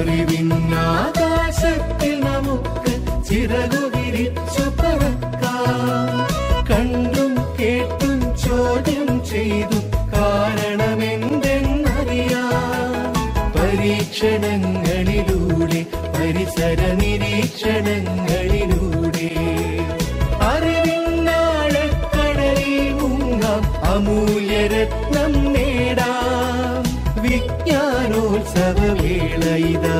അറിവിന്നാകാശത്തിൽ നമുക്ക് ചിറകു വിരിച്ചു പറക്കാം കണ്ടും കേട്ടും ചോദ്യം ചെയ്തു കാരണമെന്തെന്നറിയാം പരീക്ഷണങ്ങളിലൂടെ പരിസര നിരീക്ഷണങ്ങളിലൂടെ അറിവിന്നാഴക്കടലിൽ മുങ്ങാം അമൂല്യരത്നം നേടാം വിജ്ഞാനോത്സവവേള ഇതാ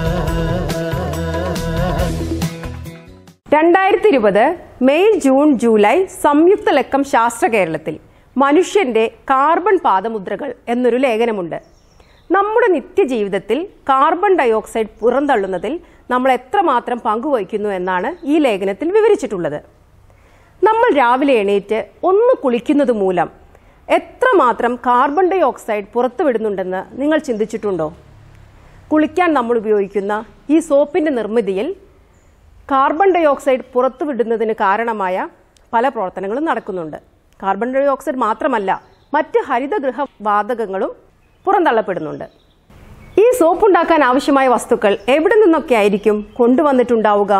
രണ്ടായിരത്തി ഇരുപത് മെയ് ജൂൺ ജൂലൈ സംയുക്ത ലക്കം ശാസ്ത്ര കേരളത്തിൽ മനുഷ്യന്റെ കാർബൺ പാദമുദ്രകൾ എന്നൊരു ലേഖനമുണ്ട് നമ്മുടെ നിത്യജീവിതത്തിൽ കാർബൺ ഡയോക്സൈഡ് പുറന്തള്ളുന്നതിൽ നമ്മൾ എത്രമാത്രം പങ്കുവഹിക്കുന്നു എന്നാണ് ഈ ലേഖനത്തിൽ വിവരിച്ചിട്ടുള്ളത് നമ്മൾ രാവിലെ എണീറ്റ് ഒന്ന് കുളിക്കുന്നത് മൂലം എത്രമാത്രം കാർബൺ ഡൈ ഓക്സൈഡ് പുറത്തുവിടുന്നുണ്ടെന്ന് നിങ്ങൾ ചിന്തിച്ചിട്ടുണ്ടോ കുളിക്കാൻ നമ്മൾ ഉപയോഗിക്കുന്ന ഈ സോപ്പിന്റെ നിർമ്മിതിയിൽ കാർബൺ ഡൈ ഓക്സൈഡ് പുറത്തുവിടുന്നതിന് കാരണമായ പല പ്രവർത്തനങ്ങളും നടക്കുന്നുണ്ട് കാർബൺ ഡൈ ഓക്സൈഡ് മാത്രമല്ല മറ്റ് ഹരിതഗൃഹ വാതകങ്ങളും പുറന്തള്ളപ്പെടുന്നുണ്ട് ഈ സോപ്പ് ഉണ്ടാക്കാൻ ആവശ്യമായ വസ്തുക്കൾ എവിടെ നിന്നൊക്കെ ആയിരിക്കും കൊണ്ടുവന്നിട്ടുണ്ടാവുക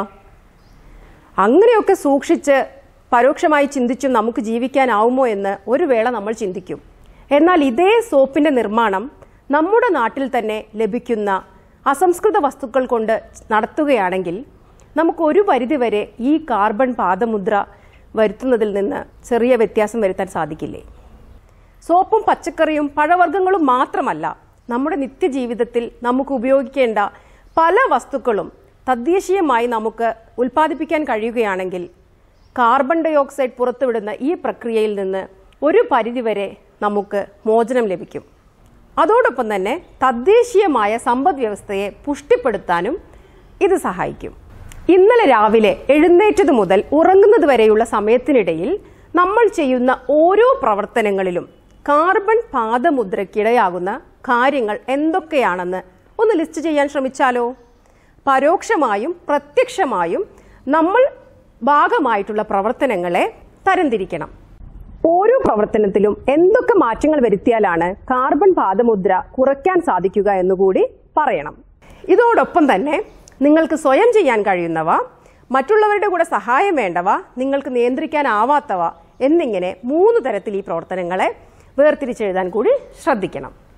അങ്ങനെയൊക്കെ സൂക്ഷിച്ച് പരോക്ഷമായി ചിന്തിച്ചും നമുക്ക് ജീവിക്കാനാവുമോ എന്ന് ഒരു വേള നമ്മൾ ചിന്തിക്കും എന്നാൽ ഇതേ സോപ്പിന്റെ നിർമ്മാണം നമ്മുടെ നാട്ടിൽ തന്നെ ലഭിക്കുന്ന അസംസ്കൃത വസ്തുക്കൾ കൊണ്ട് നടത്തുകയാണെങ്കിൽ നമുക്ക് ഒരു പരിധിവരെ ഈ കാർബൺ പാദമുദ്ര വരുത്തുന്നതിൽ നിന്ന് ചെറിയ വ്യത്യാസം വരുത്താൻ സാധിക്കില്ലേ സോപ്പും പച്ചക്കറിയും പഴവർഗ്ഗങ്ങളും മാത്രമല്ല നമ്മുടെ നിത്യജീവിതത്തിൽ നമുക്ക് ഉപയോഗിക്കേണ്ട പല വസ്തുക്കളും തദ്ദേശീയമായി നമുക്ക് ഉൽപ്പാദിപ്പിക്കാൻ കഴിയുകയാണെങ്കിൽ കാർബൺ ഡൈ ഓക്സൈഡ് പുറത്തുവിടുന്ന ഈ പ്രക്രിയയിൽ നിന്ന് ഒരു പരിധിവരെ നമുക്ക് മോചനം ലഭിക്കും അതോടൊപ്പം തന്നെ തദ്ദേശീയമായ സമ്പദ് വ്യവസ്ഥയെ പുഷ്ടിപ്പെടുത്താനും ഇത് സഹായിക്കും ഇന്നലെ രാവിലെ എഴുന്നേറ്റത് മുതൽ ഉറങ്ങുന്നത് വരെയുള്ള സമയത്തിനിടയിൽ നമ്മൾ ചെയ്യുന്ന ഓരോ പ്രവർത്തനങ്ങളിലും കാർബൺ പാദമുദ്രയ്ക്കിടയാകുന്ന കാര്യങ്ങൾ എന്തൊക്കെയാണെന്ന് ഒന്ന് ലിസ്റ്റ് ചെയ്യാൻ ശ്രമിച്ചാലോ പരോക്ഷമായും പ്രത്യക്ഷമായും നമ്മൾ ഭാഗമായിട്ടുള്ള പ്രവർത്തനങ്ങളെ തരംതിരിക്കണം ഓരോ പ്രവർത്തനത്തിലും എന്തൊക്കെ മാറ്റങ്ങൾ വരുത്തിയാലാണ് കാർബൺ പാദമുദ്ര കുറയ്ക്കാൻ സാധിക്കുക എന്നുകൂടി പറയണം ഇതോടൊപ്പം തന്നെ നിങ്ങൾക്ക് സ്വയം ചെയ്യാൻ കഴിയുന്നവ മറ്റുള്ളവരുടെ കൂടെ സഹായം വേണ്ടവ നിങ്ങൾക്ക് നിയന്ത്രിക്കാനാവാത്തവ എന്നിങ്ങനെ മൂന്ന് തരത്തിൽ ഈ പ്രവർത്തനങ്ങളെ വേർതിരിച്ചെഴുതാൻ കൂടി ശ്രദ്ധിക്കണം